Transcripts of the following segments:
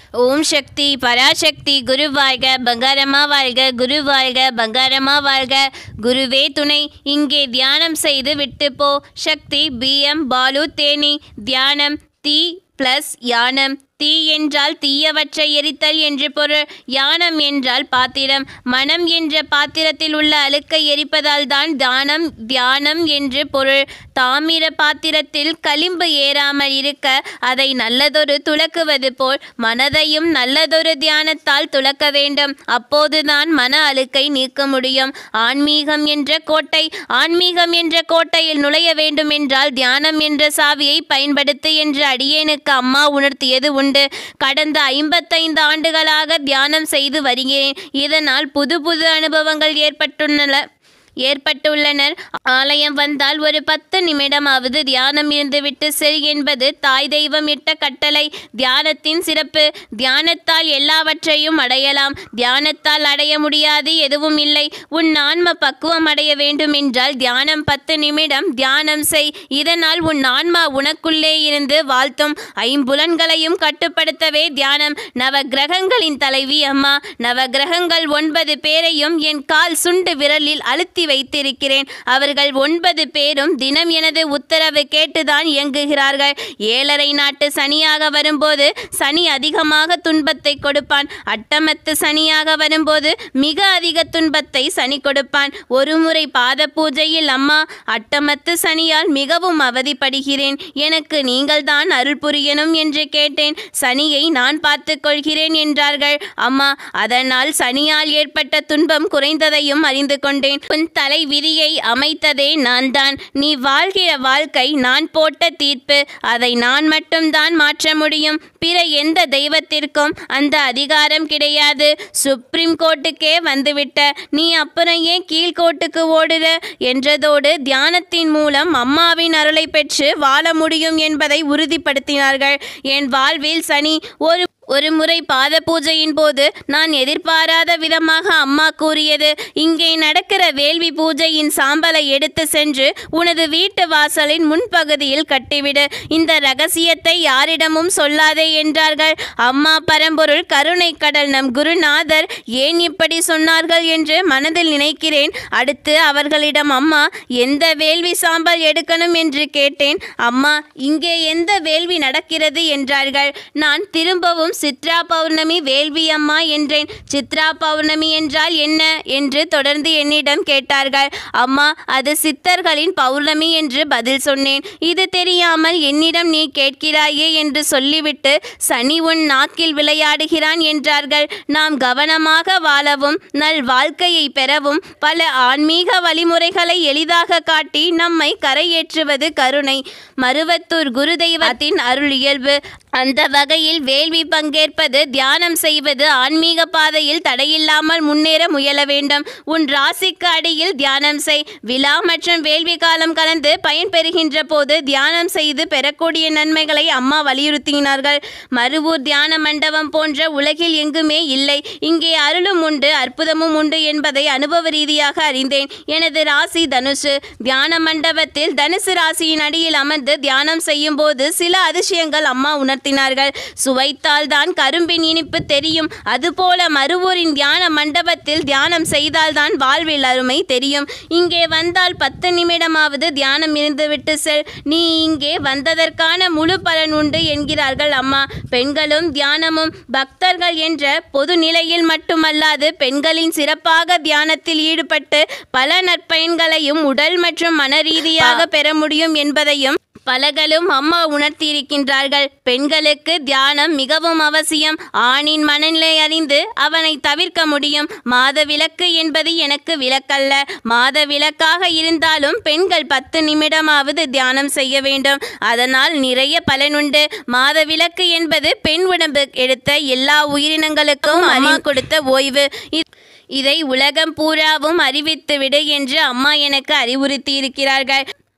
ஓம் சக்தி பராசக்தி குரு வாழ்க பங்காரமா வாழ்க குரு வாழ்க பங்காரமா வாழ்க குருவே துணை இங்கே தியானம் செய்து விட்டு போ சக்தி பிஎம் பாலு தேனி தியானம் தீ ப்ளஸ் யானம் தீ என்றால் தீயவற்றை எரித்தல் என்று பொருள் யானம் என்றால் பாத்திரம் மனம் என்ற பாத்திரத்தில் உள்ள அழுக்கை எரிப்பதால் தான் தானம் தியானம் என்று பொருள் தாமிர பாத்திரத்தில் களிம்பு ஏறாமல் இருக்க அதை நல்லதொரு துலக்குவது போல் மனதையும் நல்லதொரு தியானத்தால் துலக்க வேண்டும் அப்போதுதான் மன அழுக்கை நீக்க முடியும் ஆன்மீகம் என்ற கோட்டை ஆன்மீகம் என்ற கோட்டையில் நுழைய வேண்டும் என்றால் தியானம் என்ற சாவியை பயன்படுத்து என்று அடியேனுக்கு அம்மா உணர்த்தியது உண்டு கடந்த ஐம்பத்தைந்து ஆண்டுகளாக தியானம் செய்து வருகிறேன் இதனால் புது புது அனுபவங்கள் ஏற்பட்டுள்ளன ஏற்பட்டுள்ளனர் ஆலயம் வந்தால் ஒரு பத்து நிமிடமாவது தியானம் இருந்துவிட்டு செல் என்பது தாய் தெய்வம் இட்ட கட்டளை தியானத்தின் சிறப்பு தியானத்தால் எல்லாவற்றையும் அடையலாம் தியானத்தால் அடைய முடியாது எதுவும் இல்லை உன் ஆன்ம பக்குவம் அடைய வேண்டும் என்றால் தியானம் பத்து நிமிடம் தியானம் செய் இதனால் உன் ஆன்மா உனக்குள்ளே இருந்து வாழ்த்தும் ஐம்புலன்களையும் கட்டுப்படுத்தவே தியானம் நவ கிரகங்களின் தலைவி அம்மா நவ கிரகங்கள் ஒன்பது பேரையும் என் கால் சுண்டு விரலில் அழுத்தி வைத்திருக்கிறேன் அவர்கள் ஒன்பது பேரும் தினம் எனது உத்தரவு கேட்டுதான் இயங்குகிறார்கள் ஏழரை நாட்டு சனியாக வரும்போது சனி அதிகமாக துன்பத்தை கொடுப்பான் அட்டமத்து சனியாக வரும்போது மிக அதிக துன்பத்தை சனி கொடுப்பான் ஒருமுறை பாத பூஜையில் அம்மா அட்டமத்து சனியால் மிகவும் அவதிப்படுகிறேன் எனக்கு நீங்கள்தான் அருள் புரியணும் என்று கேட்டேன் சனியை நான் பார்த்துக் கொள்கிறேன் என்றார்கள் அம்மா அதனால் சனியால் ஏற்பட்ட துன்பம் குறைந்ததையும் அறிந்து கொண்டேன் உன் தலை விதியை அமைத்ததே நான் தான் நீ வாழ்கிற வாழ்க்கை நான் போட்ட தீர்ப்பு அதை நான் மட்டும்தான் மாற்ற முடியும் பிற எந்த தெய்வத்திற்கும் அந்த அதிகாரம் கிடையாது சுப்ரீம் கோர்ட்டுக்கே வந்துவிட்ட நீ அப்புறம் ஏன் கீழ்கோட்டுக்கு ஓடுற என்றதோடு தியானத்தின் மூலம் அம்மாவின் அருளை பெற்று வாழ முடியும் என்பதை உறுதிப்படுத்தினார்கள் என் வாழ்வில் சனி ஒரு ஒரு முறை பாத பூஜையின் போது நான் எதிர்பாராத விதமாக அம்மா கூறியது இங்கே நடக்கிற வேள்வி பூஜையின் சாம்பலை எடுத்து சென்று உனது வீட்டு வாசலின் முன்பகுதியில் கட்டிவிடு இந்த ரகசியத்தை யாரிடமும் சொல்லாதே என்றார்கள் அம்மா பரம்பொருள் கருணை கடல் நம் குருநாதர் ஏன் இப்படி சொன்னார்கள் என்று மனதில் நினைக்கிறேன் அடுத்து அவர்களிடம் அம்மா எந்த வேள்வி சாம்பல் எடுக்கணும் என்று கேட்டேன் அம்மா இங்கே எந்த வேள்வி நடக்கிறது என்றார்கள் நான் திரும்பவும் சித்ரா பௌர்ணமி வேள்வி அம்மா என்றேன் சித்ரா பௌர்ணமி என்றால் என்ன என்று தொடர்ந்து என்னிடம் கேட்டார்கள் அம்மா அது சித்தர்களின் பௌர்ணமி என்று பதில் சொன்னேன் இது தெரியாமல் என்னிடம் நீ கேட்கிறாயே என்று சொல்லிவிட்டு சனி உன் நாக்கில் விளையாடுகிறான் என்றார்கள் நாம் கவனமாக வாழவும் நல் வாழ்க்கையை பெறவும் பல ஆன்மீக வழிமுறைகளை எளிதாக காட்டி நம்மை கரையேற்றுவது கருணை மருவத்தூர் குருதெய்வத்தின் அருள் இயல்பு அந்த வகையில் வேள்வி பங்கேற்பது தியானம் செய்வது ஆன்மீக பாதையில் தடையில்லாமல் முன்னேற முயல வேண்டும் உன் ராசிக்கு அடியில் தியானம் செய் விழா மற்றும் வேள்வி காலம் கலந்து பயன் பெறுகின்ற போது தியானம் செய்து பெறக்கூடிய நன்மைகளை அம்மா வலியுறுத்தினார்கள் மருவூர் தியான மண்டபம் போன்ற உலகில் எங்குமே இல்லை இங்கே அருளும் உண்டு அற்புதமும் உண்டு என்பதை அனுபவ ரீதியாக அறிந்தேன் எனது ராசி தனுசு தியான மண்டபத்தில் தனுசு ராசியின் அடியில் அமர்ந்து தியானம் செய்யும் போது சில அதிசயங்கள் அம்மா உணர்த்தினார்கள் சுவைத்தால் தான் கரும்பின் இனிப்பு தெரியும் அதுபோல மறுவூரின் தியான மண்டபத்தில் தியானம் செய்தால்தான் வாழ்வில் அருமை தெரியும் இங்கே வந்தால் பத்து நிமிடமாவது தியானம் இருந்துவிட்டு செல் நீ இங்கே வந்ததற்கான முழு பலன் உண்டு என்கிறார்கள் அம்மா பெண்களும் தியானமும் பக்தர்கள் என்ற பொது நிலையில் மட்டுமல்லாது பெண்களின் சிறப்பாக தியானத்தில் ஈடுபட்டு பல நற்பயன்களையும் உடல் மற்றும் மன ரீதியாக பெற முடியும் என்பதையும் பலகளும் அம்மா உணர்த்தியிருக்கின்றார்கள் பெண்களுக்கு தியானம் மிகவும் அவசியம் ஆணின் மனநிலை அறிந்து அவனை தவிர்க்க முடியும் மாத விளக்கு என்பது எனக்கு விளக்கல்ல மாத விளக்காக இருந்தாலும் பெண்கள் பத்து நிமிடமாவது தியானம் செய்ய வேண்டும் அதனால் நிறைய பலனுண்டு மாத விளக்கு என்பது பெண் உடம்பு எடுத்த எல்லா உயிரினங்களுக்கும் அம்மா கொடுத்த ஓய்வு இ- இதை உலகம் பூராவும் அறிவித்துவிடு என்று அம்மா எனக்கு அறிவுறுத்தி இருக்கிறார்கள்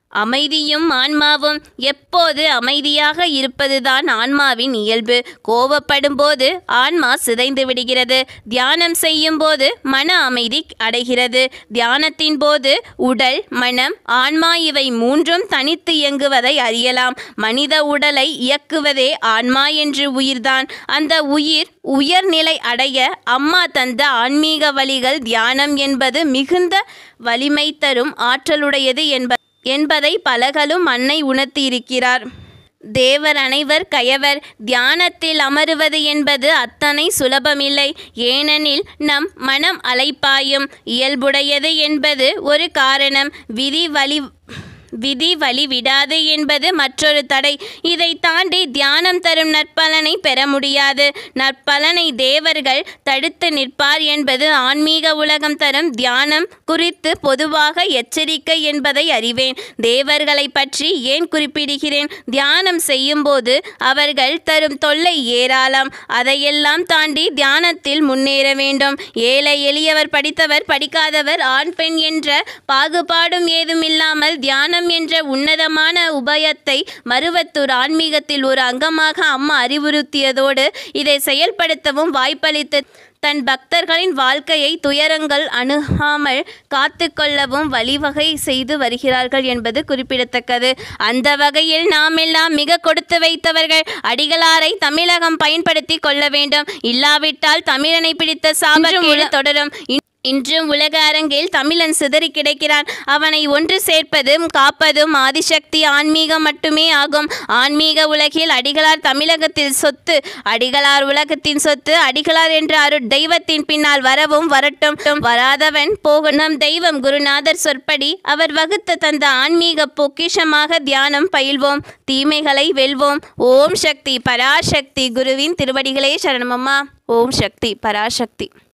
அமைதியும் ஆன்மாவும் எப்போது அமைதியாக இருப்பதுதான் ஆன்மாவின் இயல்பு கோபப்படும் போது ஆன்மா சிதைந்து விடுகிறது தியானம் செய்யும் போது மன அமைதி அடைகிறது தியானத்தின் போது உடல் மனம் ஆன்மா இவை மூன்றும் தனித்து இயங்குவதை அறியலாம் மனித உடலை இயக்குவதே ஆன்மா என்று உயிர்தான் அந்த உயிர் உயர்நிலை அடைய அம்மா தந்த ஆன்மீக வழிகள் தியானம் என்பது மிகுந்த வலிமை தரும் ஆற்றலுடையது என்ப என்பதை பலகலும் அன்னை உணர்த்தியிருக்கிறார் தேவர் அனைவர் கயவர் தியானத்தில் அமருவது என்பது அத்தனை சுலபமில்லை ஏனெனில் நம் மனம் அலைப்பாயும் இயல்புடையது என்பது ஒரு காரணம் விதி வழி விதி வழி விடாது என்பது மற்றொரு தடை இதை தாண்டி தியானம் தரும் நற்பலனை பெற முடியாது நற்பலனை தேவர்கள் தடுத்து நிற்பார் என்பது ஆன்மீக உலகம் தரும் தியானம் குறித்து பொதுவாக எச்சரிக்கை என்பதை அறிவேன் தேவர்களை பற்றி ஏன் குறிப்பிடுகிறேன் தியானம் செய்யும்போது அவர்கள் தரும் தொல்லை ஏராளம் அதையெல்லாம் தாண்டி தியானத்தில் முன்னேற வேண்டும் ஏழை எளியவர் படித்தவர் படிக்காதவர் ஆண் பெண் என்ற பாகுபாடும் ஏதும் இல்லாமல் தியானம் என்ற உன்னதமான உபயத்தை மருவத்தூர் ஆன்மீகத்தில் ஒரு அங்கமாக அம்மா அறிவுறுத்தியதோடு இதை செயல்படுத்தவும் வாய்ப்பளித்து தன் பக்தர்களின் வாழ்க்கையை துயரங்கள் அணுகாமல் காத்துக்கொள்ளவும் வழிவகை செய்து வருகிறார்கள் என்பது குறிப்பிடத்தக்கது அந்த வகையில் நாமெல்லாம் மிக கொடுத்து வைத்தவர்கள் அடிகளாரை தமிழகம் பயன்படுத்தி கொள்ள வேண்டும் இல்லாவிட்டால் தமிழனை பிடித்த சாபம் தொடரும் இன்றும் உலக அரங்கில் தமிழன் சிதறி கிடக்கிறான் அவனை ஒன்று சேர்ப்பதும் காப்பதும் ஆதிசக்தி ஆன்மீகம் மட்டுமே ஆகும் ஆன்மீக உலகில் அடிகளார் தமிழகத்தில் சொத்து அடிகளார் உலகத்தின் சொத்து அடிகளார் என்ற அருட் தெய்வத்தின் பின்னால் வரவும் வரட்டும் வராதவன் போக நம் தெய்வம் குருநாதர் சொற்படி அவர் வகுத்து தந்த ஆன்மீக பொக்கிஷமாக தியானம் பயில்வோம் தீமைகளை வெல்வோம் ஓம் சக்தி பராசக்தி குருவின் திருவடிகளே சரணமம்மா ஓம் சக்தி பராசக்தி